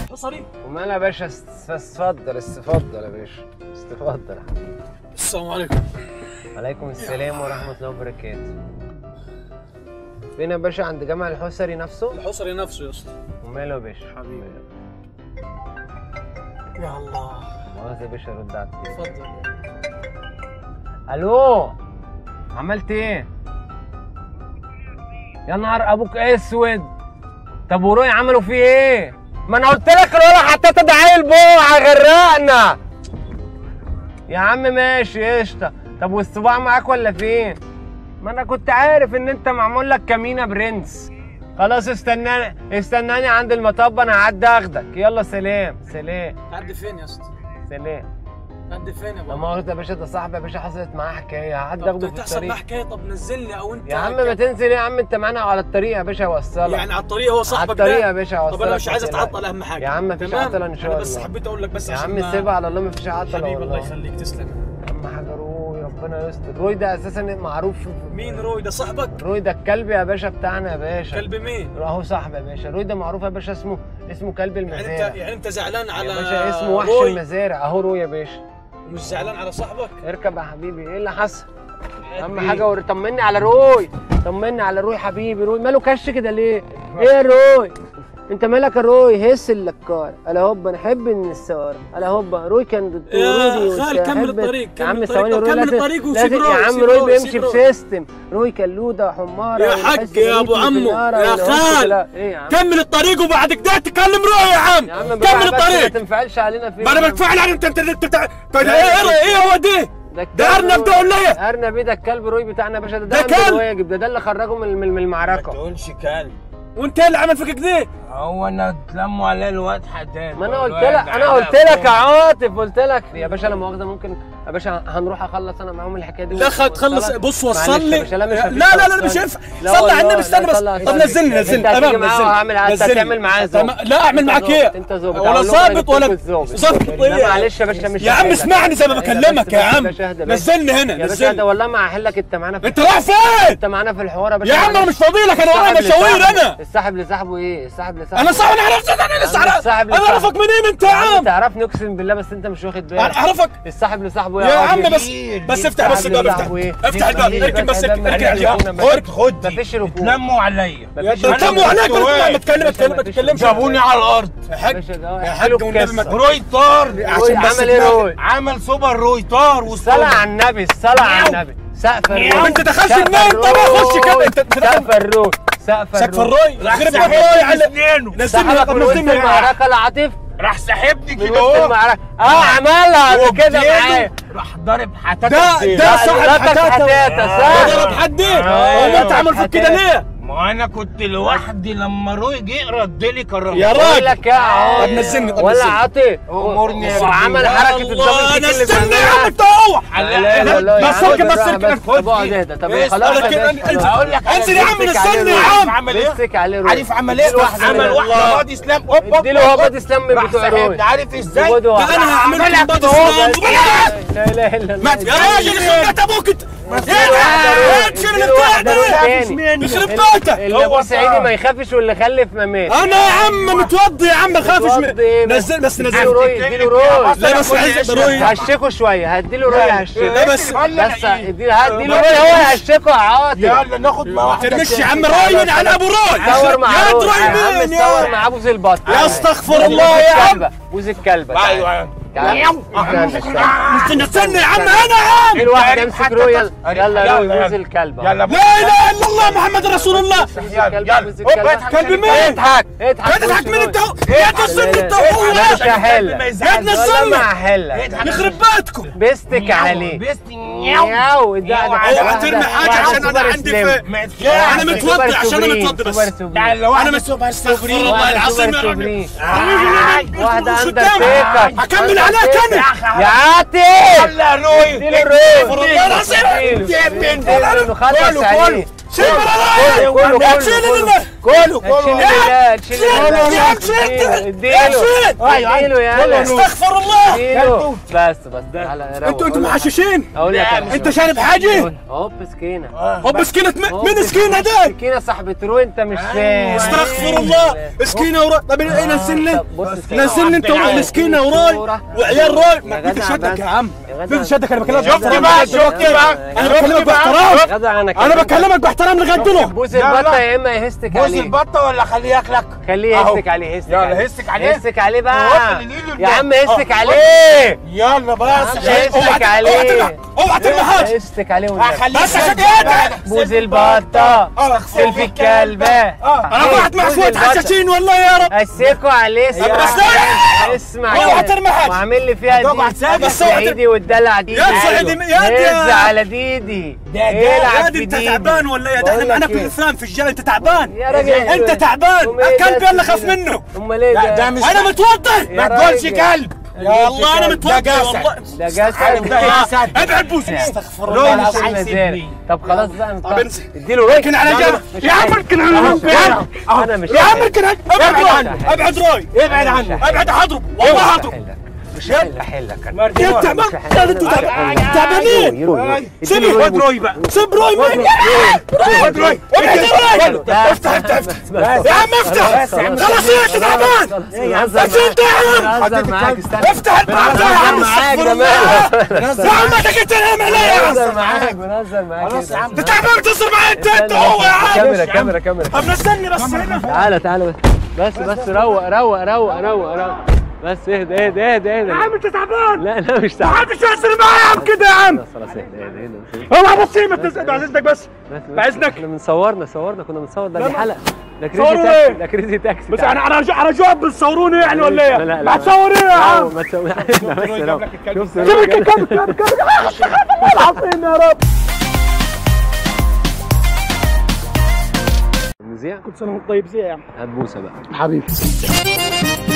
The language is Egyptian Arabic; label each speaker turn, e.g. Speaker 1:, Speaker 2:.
Speaker 1: حصري
Speaker 2: ومال يا باشا است- اتفضل استفضل يا باشا استفضل يا حبيبي
Speaker 1: السلام عليكم
Speaker 2: عليكم السلام ورحمة الله وبركاته فين يا باشا عند جامع الحسري نفسه؟
Speaker 1: الحصري نفسه يا اسطى
Speaker 2: وماله يا باشا؟
Speaker 1: حبيبي. يا الله
Speaker 2: مؤاخذة يا باشا رد على التليفون
Speaker 1: اتفضل
Speaker 2: الو عملت ايه؟ يا نهار ابوك اسود طب وروي عملوا فيه ايه؟ ما انا قلت لك الولا حطيت ده عيل بوعه غرقنا يا عم ماشي قشطه طب والصباع معاك ولا فين؟ ما انا كنت عارف ان انت معمول لك كمينه برنس خلاص استناني استناني عند المطب انا هعدي اخدك يلا سلام سلام
Speaker 1: تعدي فين يا اسطى
Speaker 2: سلام
Speaker 1: تعدي فين يا
Speaker 2: لا
Speaker 1: بابا
Speaker 2: مؤاخذة يا باشا ده صاحبي يا باشا حصلت معاه حكايه هعدي
Speaker 1: طب
Speaker 2: اخده في
Speaker 1: تحصل معاه
Speaker 2: الطريق
Speaker 1: حكايه طب نزلني او انت
Speaker 2: يا عم ما تنزل ايه يا عم انت معانا على الطريق يا باشا هوصلك
Speaker 1: يعني على الطريق هو
Speaker 2: على
Speaker 1: صاحبك
Speaker 2: الطريق
Speaker 1: ده
Speaker 2: يا باشا هوصلك
Speaker 1: طب انا مش عايز
Speaker 2: ما تقلقش.
Speaker 1: اتعطل اهم حاجه
Speaker 2: يا عم مفيش
Speaker 1: تمام؟
Speaker 2: عطل ان شاء
Speaker 1: انا بس
Speaker 2: الله.
Speaker 1: حبيت اقول لك بس
Speaker 2: يا
Speaker 1: عشان
Speaker 2: عم
Speaker 1: ما-
Speaker 2: سيبها على الله مفيش عطل
Speaker 1: حبيبي الله
Speaker 2: والله
Speaker 1: يخليك تسلم
Speaker 2: اهم حاجه روي ربنا يستر روي ده اساسا معروف
Speaker 1: مين روي ده صاحبك
Speaker 2: روي ده الكلب يا باشا بتاعنا يا باشا
Speaker 1: كلب مين
Speaker 2: اهو صاحبي يا باشا روي ده معروف يا باشا اسمه اسمه كلب
Speaker 1: يعني انت
Speaker 2: المزارع
Speaker 1: يعني انت زعلان على
Speaker 2: يا باشا اسمه وحش
Speaker 1: روي
Speaker 2: المزارع اهو روي يا باشا
Speaker 1: مش زعلان على صاحبك
Speaker 2: اركب يا حبيبي ايه اللي حصل اهم حاجه ور- طمني على روي طمني على روي حبيبي روي ماله كش كده ليه ايه يا روي انت مالك يا روي هس اللكار الا هوبا نحب النسار الا هوبا روي كان دكتور
Speaker 1: يا
Speaker 2: رودي
Speaker 1: خال، كمل
Speaker 2: وتحب-
Speaker 1: الطريق،
Speaker 2: يا
Speaker 1: كمل
Speaker 2: عم
Speaker 1: الطريق.
Speaker 2: ثواني
Speaker 1: طب
Speaker 2: روي
Speaker 1: كمل
Speaker 2: لازم-
Speaker 1: الطريق وسيب
Speaker 2: لازم-
Speaker 1: روي،
Speaker 2: يا عم
Speaker 1: سيب
Speaker 2: روي
Speaker 1: روي،
Speaker 2: بيمشي
Speaker 1: سيب روي.
Speaker 2: بسيستم روي كلوده حماره
Speaker 1: يا
Speaker 2: والحس
Speaker 1: حج يا أبو
Speaker 2: اللي في
Speaker 1: عمو،
Speaker 2: النار
Speaker 1: يا
Speaker 2: والقش
Speaker 1: خال.
Speaker 2: كده. ايه يا عم
Speaker 1: كمل الطريق وبعد كده تكلم روي يا عم
Speaker 2: يا عم
Speaker 1: كمل
Speaker 2: بالراحة بس ما
Speaker 1: الطريق
Speaker 2: تنفعلش علينا فيه
Speaker 1: ما انا بتفاعل على انت انت انت انت انت- ايه ايه هو ده
Speaker 2: ده
Speaker 1: ده
Speaker 2: الكلب
Speaker 1: ارنب ده
Speaker 2: روي.
Speaker 1: ولا ايه
Speaker 2: ارنب ايه ده الكلب روي بتاعنا يا باشا ده
Speaker 1: ده
Speaker 2: ده
Speaker 1: كلب.
Speaker 2: الواجب ده ده اللي خرجه من من من المعركه
Speaker 3: تقولش كلب
Speaker 1: وانت ايه اللي عمل فيك كده
Speaker 3: هو انا اتلموا عليه الواد حداد
Speaker 2: ما انا قلت لك انا قلت لك يا عاطف قلت لك يا باشا لا مؤاخذه ممكن يا باشا هنروح اخلص انا معاهم الحكايه دي
Speaker 1: لا خد تخلص
Speaker 2: وأوصلك.
Speaker 1: بص
Speaker 2: معلش
Speaker 1: وصل
Speaker 2: يا
Speaker 1: لي
Speaker 2: باشا، لا مش
Speaker 1: لا
Speaker 2: هفيد
Speaker 1: لا لا, لا
Speaker 2: خالص.
Speaker 1: مش هينفع
Speaker 2: لا
Speaker 1: صلي
Speaker 2: والله،
Speaker 1: على النبي
Speaker 2: لا
Speaker 1: استنى بس
Speaker 2: صلي-
Speaker 1: طب
Speaker 2: صلي.
Speaker 1: نزلني
Speaker 2: انت
Speaker 1: نزلني
Speaker 2: هتيجي
Speaker 1: تمام
Speaker 2: معاه
Speaker 1: نزلني
Speaker 2: وهعمل انت
Speaker 1: نزلني.
Speaker 2: هتعمل معاه
Speaker 1: تمام.
Speaker 2: ظابط.
Speaker 1: لا اعمل
Speaker 2: انت
Speaker 1: معاك
Speaker 2: ظابط،
Speaker 1: ايه
Speaker 2: انت ظابط
Speaker 1: ولا
Speaker 2: هقول لهم
Speaker 1: ظابط
Speaker 2: هنديك
Speaker 1: ولا
Speaker 2: الظابط.
Speaker 1: ظابط
Speaker 2: لا
Speaker 1: ايه
Speaker 2: معلش يا باشا مش
Speaker 1: يا عم
Speaker 2: هحلك.
Speaker 1: اسمعني زي ما
Speaker 2: ايه ده
Speaker 1: بكلمك
Speaker 2: بس-
Speaker 1: يا
Speaker 2: بس-
Speaker 1: عم
Speaker 2: باشا اهدى بس.
Speaker 1: نزلني هنا
Speaker 2: يا باشا ده
Speaker 1: نزلني
Speaker 2: والله ما هحلك انت معانا في
Speaker 1: انت رايح فين
Speaker 2: انت معانا في الحوار يا باشا
Speaker 1: يا عم انا
Speaker 2: معلش.
Speaker 1: مش فاضي لك انا ورايا
Speaker 2: السحب
Speaker 1: مشاوير
Speaker 2: لصاحبه.
Speaker 1: انا
Speaker 2: السحب لصاحبه ايه السحب لصاحبه
Speaker 1: انا صاحب انا عرفت انا لسه
Speaker 2: يا عم
Speaker 1: عارف
Speaker 2: السحب
Speaker 1: انا
Speaker 2: لصاحبه.
Speaker 1: اعرفك منين انت يا
Speaker 2: يا عم
Speaker 1: عم
Speaker 2: تعرفني اقسم بالله بس انت مش واخد بالك
Speaker 1: انا اعرفك
Speaker 2: السحب لصاحبه
Speaker 1: يا عم
Speaker 2: راجل.
Speaker 1: بس بس افتح بس الباب افتح افتح الباب اركن بس اركن يا عم
Speaker 3: خد خد
Speaker 2: مفيش ركوب
Speaker 3: اتلموا عليا
Speaker 2: مفيش
Speaker 1: ده
Speaker 2: ركوب.
Speaker 1: تموا عليك
Speaker 3: كنت
Speaker 1: ولا
Speaker 3: واقف.
Speaker 1: ما تتكلم اتكلم ما تتكلمش
Speaker 3: جابوني على الارض
Speaker 1: يا حاج
Speaker 2: باشا ده
Speaker 1: يا
Speaker 2: احكي
Speaker 1: حاج
Speaker 2: له
Speaker 1: والنبي
Speaker 2: القصة.
Speaker 1: ما
Speaker 3: روي طار
Speaker 1: عشان بس
Speaker 2: عمل ايه
Speaker 1: دماغي-
Speaker 2: روي
Speaker 3: عمل سوبر روي طار
Speaker 2: الصلاة
Speaker 3: وسط
Speaker 2: على النبي الصلاة على النبي سقف الروي
Speaker 1: انت دخلت
Speaker 2: سقف
Speaker 1: منين؟ طب اخش كده.
Speaker 2: الروي.
Speaker 1: انت- انت
Speaker 2: سقف الروي سقف
Speaker 1: سقف
Speaker 2: الروي
Speaker 1: الروي
Speaker 3: راح
Speaker 1: غير
Speaker 3: سحب
Speaker 1: الروي على
Speaker 3: اسنانه
Speaker 1: نزلني
Speaker 2: سحبك
Speaker 1: طب
Speaker 2: من وسط
Speaker 1: نزلني
Speaker 2: المعركة العاطف
Speaker 3: راح سحبني
Speaker 2: من
Speaker 3: كده
Speaker 2: وسط
Speaker 3: اهو
Speaker 2: المعركة اه عملها قبل كده
Speaker 3: وبديله
Speaker 2: معايا
Speaker 3: راح ضارب حتاته
Speaker 1: ده
Speaker 3: بديله.
Speaker 1: ده صاحب
Speaker 2: لقطك
Speaker 1: حتاته
Speaker 2: حتاتة
Speaker 1: ده
Speaker 2: صح
Speaker 1: ضرب حد ايه
Speaker 2: آه،
Speaker 1: هو انت عامل فيك كده
Speaker 2: حتاته.
Speaker 1: ليه
Speaker 3: ما انا كنت لوحدي لما روي جه رد لي كرم
Speaker 1: يا
Speaker 2: بقول
Speaker 1: راجل
Speaker 2: لك يا عاطف
Speaker 1: طب نزلني طب
Speaker 2: ولا
Speaker 1: نزلني.
Speaker 2: عاطف
Speaker 3: أمورني يا
Speaker 2: وعمل
Speaker 3: رجل.
Speaker 2: حركة الدبل
Speaker 1: الله
Speaker 2: كيك
Speaker 1: انا
Speaker 2: اللي
Speaker 1: استنى يا
Speaker 2: بيعملها.
Speaker 1: عم تروح
Speaker 2: لا لا لا لا يا
Speaker 1: بس
Speaker 2: عم
Speaker 1: اركن بس
Speaker 2: بالراحة
Speaker 1: اركن
Speaker 2: بس. طب اقعد اهدى طب
Speaker 3: إيه،
Speaker 2: خلاص
Speaker 1: أنا
Speaker 2: يا
Speaker 1: كده-
Speaker 2: باشا،
Speaker 1: انزل.
Speaker 2: خلاص.
Speaker 3: هقول لك
Speaker 1: انزل يا عم
Speaker 2: مسك عليه
Speaker 1: استنى يا
Speaker 2: روي.
Speaker 1: عم
Speaker 3: عمل ايه
Speaker 2: مسك عليه روي.
Speaker 3: عارف عمل ايه
Speaker 2: اديله واحدة
Speaker 3: عمل
Speaker 2: من-
Speaker 3: واحده
Speaker 1: الله.
Speaker 3: بادي سلام هوب هوب
Speaker 2: اديله هو بادي سلام من
Speaker 3: راح
Speaker 2: بتوع روي
Speaker 3: سحبني عارف ازاي
Speaker 2: خده
Speaker 1: ده انا هعمل لك بادي سلام
Speaker 2: لا اله الا الله
Speaker 1: مات يا راجل يخرب بيت ابوك انت
Speaker 2: اديله واحدة روي.
Speaker 1: يا تشيل
Speaker 2: اديله واحدة روي
Speaker 1: البتاع
Speaker 2: تاني.
Speaker 1: يخرب
Speaker 2: اللي-
Speaker 1: بيتك
Speaker 2: اللي ابو سعيدي ما يخافش واللي خلف ما مات
Speaker 1: انا يا عم متوضي يا عم خافش
Speaker 2: متوضي ايه
Speaker 1: من
Speaker 2: بس؟
Speaker 1: نزل بس
Speaker 2: اديله
Speaker 1: نزل
Speaker 2: روي اديله روي
Speaker 1: لا بس عايز روي
Speaker 2: هشكه شويه هديله روي هشكه
Speaker 1: لا بس
Speaker 2: بس اديله هديله روي هو هشكه يا عاطف
Speaker 3: يلا ناخد مع واحده
Speaker 1: ترمش
Speaker 3: تاني.
Speaker 1: يا عم روي على ابو روي
Speaker 2: صور مع
Speaker 1: يا
Speaker 2: روي
Speaker 1: روي
Speaker 2: يا عم
Speaker 1: مين
Speaker 2: صور
Speaker 1: يا
Speaker 2: مع بوز البط
Speaker 1: يا استغفر
Speaker 2: بوز
Speaker 1: الله يا عم
Speaker 2: الكلبة بوز الكلبة تعال.
Speaker 3: ايوه
Speaker 2: تعال استنى استنى
Speaker 1: استنى استنى يا عم انا يا عم
Speaker 2: في واحد امسك روي يلا يلا
Speaker 3: يلا،
Speaker 2: روي
Speaker 3: يلا.
Speaker 2: بوز الكلبة
Speaker 3: يلا
Speaker 1: لا اله الا الله محمد رسول الله
Speaker 2: بوز الكلبة بوز
Speaker 3: هوب،
Speaker 2: الكلبة
Speaker 3: اضحك
Speaker 1: كلب مين؟
Speaker 2: اضحك اضحك
Speaker 1: تضحك من
Speaker 2: روي.
Speaker 1: انت يا تسن انت هو
Speaker 2: لا مش هحلة
Speaker 3: ما
Speaker 1: يا
Speaker 3: يزعلش.
Speaker 1: ابن
Speaker 2: ولا
Speaker 1: السمة
Speaker 2: ما هحلة
Speaker 1: يخرب بيتكم
Speaker 2: بستك عليه
Speaker 3: بيستي
Speaker 2: نياو ده ده
Speaker 1: اوعى ترمي حاجه عشان انا عندي في انا متوضي عشان انا متوضي بس انا مت- استغفر الله العظيم يا راجل
Speaker 2: واحدة
Speaker 1: شو
Speaker 2: اندر
Speaker 1: قدامك؟
Speaker 2: تيكر
Speaker 1: هكمل عليك انا
Speaker 2: يا عاتي
Speaker 3: يلا روي
Speaker 2: اديله الروي
Speaker 1: استغفر الله العظيم
Speaker 2: اديله. اديله خلص عليه
Speaker 1: شيل من
Speaker 2: كله كله
Speaker 1: شيل
Speaker 2: كله
Speaker 1: من
Speaker 3: كله
Speaker 2: تشيل
Speaker 3: كله
Speaker 2: لا تشيل
Speaker 1: يا أخي،
Speaker 2: اديله
Speaker 3: أيوة،
Speaker 2: اديله يلا
Speaker 1: استغفر الله
Speaker 2: اديله بس بس تعالى روق.
Speaker 1: انتوا انتوا محششين
Speaker 2: اقول لك
Speaker 3: لا،
Speaker 2: أنا.
Speaker 1: انت شارب حاجه
Speaker 2: هوب سكينه
Speaker 1: هوب سكينة م-
Speaker 2: هوب
Speaker 1: مين سكينة ده
Speaker 2: سكينه صاحبة رو انت مش فاهم
Speaker 1: استغفر الله سكينة وراي طب ايه نزلني
Speaker 2: طب بص سكينة.
Speaker 1: نزلني انت وروح لسكينة وراي وعيال راي ما
Speaker 2: يا
Speaker 1: فيك
Speaker 2: جدع
Speaker 1: شدك
Speaker 2: بس.
Speaker 1: يا عم
Speaker 2: يا جدع.
Speaker 1: فيك شدك انا بكلمك
Speaker 2: يا
Speaker 3: شفت
Speaker 2: جدع.
Speaker 3: بقى شفت بقى
Speaker 1: انا بكلمك باحترام
Speaker 2: جدع انا
Speaker 1: انا بكلمك باحترام لغايه دلوقتي
Speaker 2: بوس
Speaker 3: لا،
Speaker 2: البطه
Speaker 3: لا.
Speaker 2: يا اما يهستك
Speaker 3: بوس
Speaker 2: عليه
Speaker 3: البطه ولا خليه ياكلك
Speaker 2: خليه
Speaker 3: أهو.
Speaker 2: يهستك عليه يهستك
Speaker 3: يلا،
Speaker 2: عليه
Speaker 3: هستك عليه.
Speaker 2: يهستك عليه
Speaker 3: هو
Speaker 2: بقى
Speaker 3: اللي يجي
Speaker 2: يا عم
Speaker 3: قدام.
Speaker 2: يهستك
Speaker 3: آه.
Speaker 2: عليه
Speaker 3: يلا بس
Speaker 2: يهستك عليه
Speaker 1: اوعى ترمي حاجه
Speaker 2: يهستك عليه والنبي.
Speaker 3: هخليك
Speaker 1: بس عشان
Speaker 3: تاكل.
Speaker 2: بوز البطه سيلفي الكلبه
Speaker 1: انا قاعد مع شويه حشاشين والله يا رب
Speaker 2: اسيكوا عليه اسمع
Speaker 1: بس لا.
Speaker 2: اسمع
Speaker 1: اوعى
Speaker 2: كده.
Speaker 1: ترمي حاجة.
Speaker 2: وعامل لي فيها
Speaker 3: هتقعد
Speaker 2: دي
Speaker 3: ساكت.
Speaker 1: بس اوعى ترمي-
Speaker 2: ايدي والدلع دي
Speaker 1: يا سعيدي، يا دي-
Speaker 2: هز على ديدي
Speaker 3: ده- ده-
Speaker 2: العب
Speaker 1: يا
Speaker 2: في
Speaker 1: دي انت
Speaker 2: ديدي
Speaker 1: تعبان ولا يا ده
Speaker 2: بقول
Speaker 1: احنا معانا
Speaker 2: لك إيه؟
Speaker 1: كل فلان في الجامعه انت تعبان
Speaker 2: يا راجل
Speaker 1: انت تعبان
Speaker 2: أم إيه
Speaker 1: الكلب
Speaker 2: ده
Speaker 1: يلا خاف
Speaker 2: السكينة؟
Speaker 1: منه
Speaker 2: امال ايه
Speaker 3: لا، ده مش-
Speaker 1: انا متوضي
Speaker 2: يا
Speaker 3: ما تقولش
Speaker 2: راجل.
Speaker 3: كلب
Speaker 1: يا الله انا متوضي
Speaker 3: جسد.
Speaker 1: والله
Speaker 2: ده جسد
Speaker 3: ده جسد.
Speaker 1: ابعد بوسي استغفر
Speaker 3: لو
Speaker 1: الله
Speaker 3: مش
Speaker 1: العظيم
Speaker 3: عايز
Speaker 2: مزارع.
Speaker 3: يبني.
Speaker 2: طب خلاص بقى انت
Speaker 1: طب انسى.
Speaker 2: اديله راي
Speaker 1: اركن على جنب يا عم اركن على جنب يا عم
Speaker 2: انا مش
Speaker 1: يا عم اركن على ابعد
Speaker 3: ابعد
Speaker 1: راي
Speaker 3: عنه.
Speaker 1: ابعد راي
Speaker 3: ابعد عنه
Speaker 1: ابعد هضرب والله هضرب
Speaker 2: مش هحل احلك انا
Speaker 1: يا تعبان لا انتوا تعبان- تعبانين سيبي
Speaker 3: خد روي بقى
Speaker 1: سيب روي مين
Speaker 3: خد روي
Speaker 1: ابعد راي افتح افتح افتح يا عم افتح
Speaker 3: بس يا عم.
Speaker 1: خلاص يا انت تعبان انت يا عم
Speaker 2: بهزر معاك استنى
Speaker 1: افتح الباب ده يا عم
Speaker 2: معاك
Speaker 1: استغفر
Speaker 2: ده
Speaker 1: الله يا عم انت كنت تنام عليا يا عم
Speaker 2: بنهزر معاك بنهزر معاك
Speaker 3: خلاص يا عم.
Speaker 1: انت تعبان بتصل معايا انت انت هو يا عم
Speaker 2: كاميرا كاميرا كاميرا
Speaker 1: طب نزلني بس هنا
Speaker 2: تعالى تعالى بس بس بس روق روق روق روق روق بس اهدى اهدى اهدى اهدى
Speaker 1: يا عم انت تعبان
Speaker 2: لا لا مش تعالى
Speaker 1: محدش يحسن معايا يا عم كده يا عم
Speaker 2: خلاص اهدى اهدى اهدى
Speaker 1: اوعى بصي ما تنزل بعد اذنك بس
Speaker 2: بس بس
Speaker 1: بعزنك.
Speaker 2: احنا بنصورنا صورنا كنا بنصور ده دي
Speaker 1: لا.
Speaker 2: حلقه ده كريزي
Speaker 1: صوروا
Speaker 2: تاكسي
Speaker 1: ايه؟
Speaker 2: ده كريزي تاكسي
Speaker 1: بس
Speaker 2: تعالى.
Speaker 1: انا انا انا جواب بتصوروني يعني ولا
Speaker 2: لا
Speaker 1: ايه؟
Speaker 2: لا لا
Speaker 1: هتصور ايه يا
Speaker 2: لا،
Speaker 1: عم؟
Speaker 2: ما تسوي بس لو شفت
Speaker 1: سيبك
Speaker 2: روق
Speaker 1: الكلب كلب كلب العظيم يا رب
Speaker 2: المذيع
Speaker 1: كل سنه وانت طيب زي يا عم
Speaker 2: هتبوسه بقى
Speaker 1: حبيبي